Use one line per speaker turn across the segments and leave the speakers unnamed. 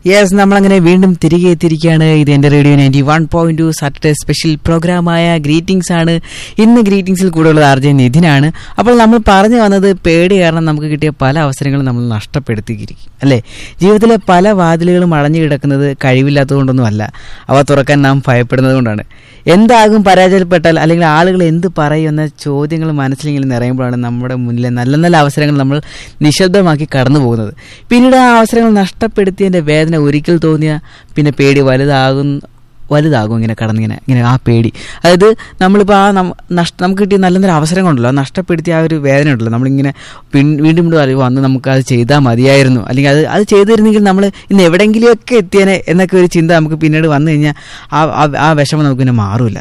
yes നമ്മളങ്ങനെ വീണ്ടും തിരികെ എത്തിയിരിക്കുകയാണ് ഇത് എൻ്റെ radio ninety one point two Saturday special പ്രോഗ്രാമായ ഗ്രീറ്റിംഗ്സ് ആണ് ഇന്ന് ഗ്രീറ്റിംഗ്സിൽ കൂടെയുള്ളത് ആർ ജെ നിധിനാണ് അപ്പോൾ നമ്മൾ പറഞ്ഞു വന്നത് പേടി കാരണം നമുക്ക് കിട്ടിയ പല അവസരങ്ങളും നമ്മൾ നഷ്ടപ്പെടുത്തിയിരിക്കും അല്ലേ ജീവിതത്തിലെ പല വാതിലുകളും അടഞ്ഞു കിടക്കുന്നത് കഴിവില്ലാത്തതുകൊണ്ടൊന്നും അല്ല അവ തുറക്കാൻ നാം ഭയപ്പെടുന്നത് കൊണ്ടാണ് എന്താകും പരാജയപ്പെട്ടാൽ അല്ലെങ്കിൽ ആളുകൾ എന്ത് പറയും എന്ന ചോദ്യങ്ങൾ മനസ്സിലിങ്ങനെ നിറയുമ്പോഴാണ് നമ്മുടെ മുന്നിലെ നല്ല നല്ല അവസരങ്ങൾ നമ്മൾ നിശബ്ദമാക്കി കടന്നു പോകുന്നത് പിന്നീട് ആ അവസരങ്ങൾ നഷ്ടപ്പെടുത്തിയതിൻ്റെ വേദന ഒരിക്കൽ തോന്നിയ പിന്നെ പേടി വലുതാകും വലുതാകും ഇങ്ങനെ കടന്നിങ്ങനെ ഇങ്ങനെ ആ പേടി അതായത് നമ്മളിപ്പോൾ ആ നം- നഷ്ട നമുക്ക് കിട്ടിയ നല്ല നല്ല അവസരങ്ങളുണ്ടല്ലോ ആ നഷ്ടപ്പെടുത്തിയ ആ ഒരു വേദന ഉണ്ടല്ലോ നമ്മളിങ്ങനെ പിൻ വീണ്ടും വീണ്ടും അറിയുമോ അന്ന് നമുക്ക് അത് ചെയ്താൽ മതിയായിരുന്നു അല്ലെങ്കിൽ അത് അത് ചെയ്തിരുന്നെങ്കിൽ നമ്മൾ ഇന്ന് എവിടെയെങ്കിലുമൊക്കെ എത്തിയേനെ എന്നൊക്കെ ഒരു ചിന്ത നമുക്ക് പിന്നീട് വന്നു കഴിഞ്ഞാൽ ആ ആ- ആ വിഷമം നമുക്ക് പിന്നെ മാറില്ല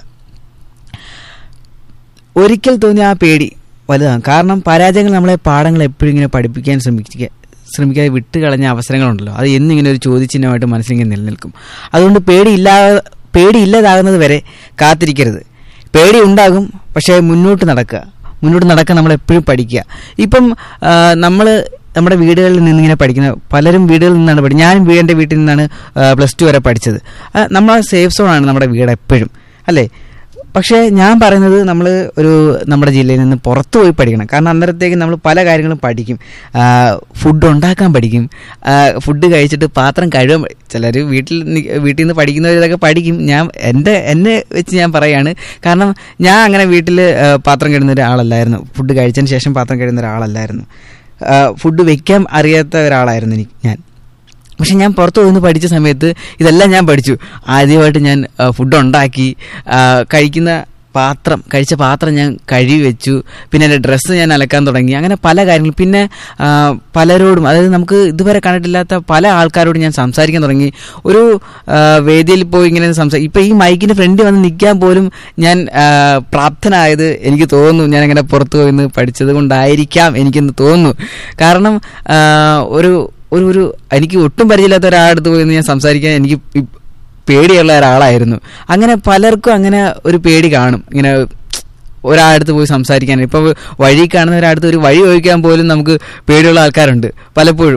ഒരിക്കൽ തോന്നിയ ആ പേടി വലുതാണ് കാരണം പരാജയങ്ങൾ നമ്മളെ പാഠങ്ങൾ എപ്പോഴും ഇങ്ങനെ പഠിപ്പിക്കാൻ ശ്രമിക്കുക ശ്രമിക്കാതെ വിട്ട് കളഞ്ഞ അവസരങ്ങളുണ്ടല്ലോ അത് എന്നിങ്ങനെ ഒരു ചോദ്യചിഹ്നമായിട്ട് മനസ്സിലിങ്ങനെ നിലനിൽക്കും അതുകൊണ്ട് പേടിയില്ലാ പേടിയില്ലാതാകുന്നത് വരെ കാത്തിരിക്കരുത് പേടി ഉണ്ടാകും പക്ഷേ മുന്നോട്ട് നടക്കുക മുന്നോട്ട് നടക്കാൻ നമ്മൾ എപ്പോഴും പഠിക്കുക ഇപ്പം നമ്മൾ നമ്മുടെ വീടുകളിൽ നിന്നിങ്ങനെ പഠിക്കുന്ന പലരും വീടുകളിൽ നിന്നാണ് പഠി ഞാൻ വീ- എൻ്റെ വീട്ടിൽ നിന്നാണ് പ്ലസ് ടു വരെ പഠിച്ചത് ആ, നമ്മളെ സേഫ് സോണാണ് നമ്മുടെ വീട് എപ്പോഴും അല്ലേ പക്ഷേ ഞാൻ പറയുന്നത് നമ്മൾ ഒരു നമ്മുടെ ജില്ലയിൽ നിന്ന് പുറത്തു പോയി പഠിക്കണം കാരണം അന്നേരത്തേക്ക് നമ്മൾ പല കാര്യങ്ങളും പഠിക്കും ഫുഡ് ഉണ്ടാക്കാൻ പഠിക്കും ഫുഡ് കഴിച്ചിട്ട് പാത്രം കഴുകാൻ പഠി- ചിലർ വീട്ടിൽ നി- വീട്ടിൽ നിന്ന് പഠിക്കുന്നവർ ഇതൊക്കെ പഠിക്കും ഞാൻ എൻ്റെ എന്നെ വെച്ച് ഞാൻ പറയാണ് കാരണം ഞാൻ അങ്ങനെ വീട്ടിൽ പാത്രം കഴുകുന്ന ഒരാളല്ലായിരുന്നു ഫുഡ് കഴിച്ചതിന് ശേഷം പാത്രം കഴുകുന്ന ഒരാളല്ലായിരുന്നു ഫുഡ് വെക്കാൻ അറിയാത്ത ഒരാളായിരുന്നു എനിക്ക് ഞാൻ പക്ഷെ ഞാൻ പുറത്ത് പോയി നിന്ന് പഠിച്ച സമയത്ത് ഇതെല്ലാം ഞാൻ പഠിച്ചു ആദ്യമായിട്ട് ഞാൻ ആ, ഫുഡ് ഉണ്ടാക്കി ആ, കഴിക്കുന്ന പാത്രം കഴിച്ച പാത്രം ഞാൻ കഴുകി വെച്ചു പിന്നെ എൻ്റെ ഡ്രസ്സ് ഞാൻ അലക്കാൻ തുടങ്ങി അങ്ങനെ പല കാര്യങ്ങളും പിന്നെ ആ, പലരോടും അതായത് നമുക്ക് ഇതുവരെ കണ്ടിട്ടില്ലാത്ത പല ആൾക്കാരോടും ഞാൻ സംസാരിക്കാൻ തുടങ്ങി ഒരു ആ, വേദിയിൽ പോയി ഇങ്ങനെ സംസാരിക്കും ഇപ്പം ഈ മൈക്കിൻ്റെ ഫ്രണ്ടിൽ വന്ന് നിൽക്കാൻ പോലും ഞാൻ ആ, പ്രാപ്തനായത് എനിക്ക് തോന്നുന്നു ഞാൻ അങ്ങനെ പുറത്ത് പോയി നിന്ന് പഠിച്ചത് കൊണ്ടായിരിക്കാം എനിക്കെന്ന് തോന്നുന്നു കാരണം ആ, ഒരു ഒരു ഒരു എനിക്ക് ഒട്ടും പരിചയമില്ലാത്ത ഒരാളടുത്ത് പോയി നിന്ന് ഞാൻ സംസാരിക്കാൻ എനിക്ക് ഇ- പേടിയുള്ള ഒരാളായിരുന്നു അങ്ങനെ പലർക്കും അങ്ങനെ ഒരു പേടി കാണും ഇങ്ങനെ ഒരാളടുത്ത് പോയി സംസാരിക്കാൻ ഇപ്പോൾ വഴി കാണുന്ന ഒരാളടുത്ത് ഒരു വഴി ചോദിക്കാൻ പോലും നമുക്ക് പേടിയുള്ള ആൾക്കാരുണ്ട് പലപ്പോഴും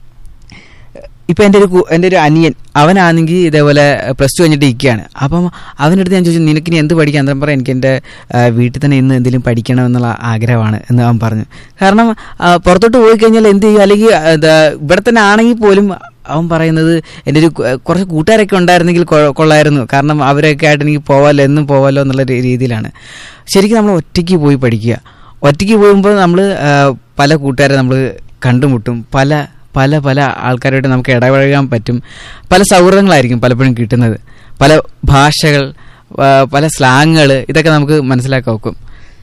ഇപ്പം എൻ്റെ ഒരു കു- എൻ്റെ ഒരു അനിയൻ അവനാണെങ്കിൽ ഇതേപോലെ പ്ലസ് ടു കഴിഞ്ഞിട്ട് ഇരിക്കുകയാണ് അപ്പം അവൻ്റെ അടുത്ത് ഞാൻ ചോദിച്ചു നിനക്കിനി എന്ത് പഠിക്കാൻ അന്നേരം പറയാം എനിക്ക് എൻ്റെ ആ, വീട്ടിൽ തന്നെ ഇന്ന് എന്തെങ്കിലും പഠിക്കണം എന്നുള്ള ആഗ്രഹമാണ് എന്ന് അവൻ പറഞ്ഞു കാരണം ആ, പുറത്തോട്ട് പോയി കഴിഞ്ഞാൽ എന്ത് ചെയ്യും അല്ലെങ്കിൽ എന്താ ഇവിടെ തന്നെ ആണെങ്കിൽ പോലും അവൻ പറയുന്നത് എൻ്റെ ഒരു കു- കുറച്ച് കൂട്ടുകാരൊക്കെ ഉണ്ടായിരുന്നെങ്കിൽ കൊ- കൊള്ളായിരുന്നു കാരണം അവരൊക്കെ ആയിട്ട് എനിക്ക് പോവാമല്ലോ എന്നും പോവാമല്ലോ എന്നുള്ള രീ- രീതിയിലാണ് ശരിക്കും നമ്മൾ ഒറ്റയ്ക്ക് പോയി പഠിക്കുക ഒറ്റയ്ക്ക് പോകുമ്പോൾ നമ്മൾ പല കൂട്ടുകാരെ നമ്മൾ കണ്ടുമുട്ടും പല പല പല ആൾക്കാരുമായിട്ട് നമുക്ക് ഇടപഴകാൻ പറ്റും പല സൗഹൃദങ്ങളായിരിക്കും പലപ്പോഴും കിട്ടുന്നത് പല ഭാഷകൾ ആ, പല സ്ലാങ്ങുകൾ ഇതൊക്കെ നമുക്ക് മനസ്സിലാക്കാൻ ഒക്കും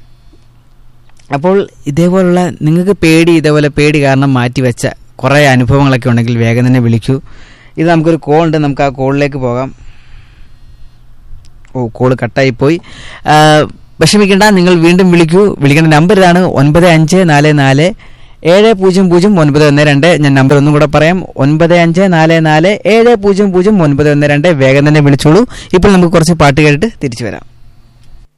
അപ്പോൾ ഇതേപോലുള്ള നിങ്ങൾക്ക് പേടി ഇതേപോലെ പേടി കാരണം മാറ്റിവെച്ച കുറേ അനുഭവങ്ങളൊക്കെ ഉണ്ടെങ്കിൽ വേഗം തന്നെ വിളിക്കൂ ഇത് നമുക്കൊരു കോൾ ഉണ്ട് നമുക്ക് ആ കോളിലേക്ക് പോകാം ഓ കോള് കട്ടായി പോയി ആ, വിഷമിക്കണ്ട നിങ്ങൾ വീണ്ടും വിളിക്കൂ വിളിക്കേണ്ട നമ്പർ ഇതാണ് ഒൻപത് അഞ്ച് നാല് നാല് ഏഴ് പൂജ്യം പൂജ്യം ഒൻപത് ഒന്ന് രണ്ട് ഞാൻ നമ്പർ ഒന്നും കൂടെ പറയാം ഒൻപത് അഞ്ച് നാല് നാല് ഏഴ് പൂജ്യം പൂജ്യം ഒൻപത് ഒന്ന് രണ്ട് വേഗം തന്നെ വിളിച്ചോളൂ ഇപ്പോൾ നമുക്ക് കുറച്ച് പാട്ട് കേട്ടിട്ട് തിരിച്ചു വരാം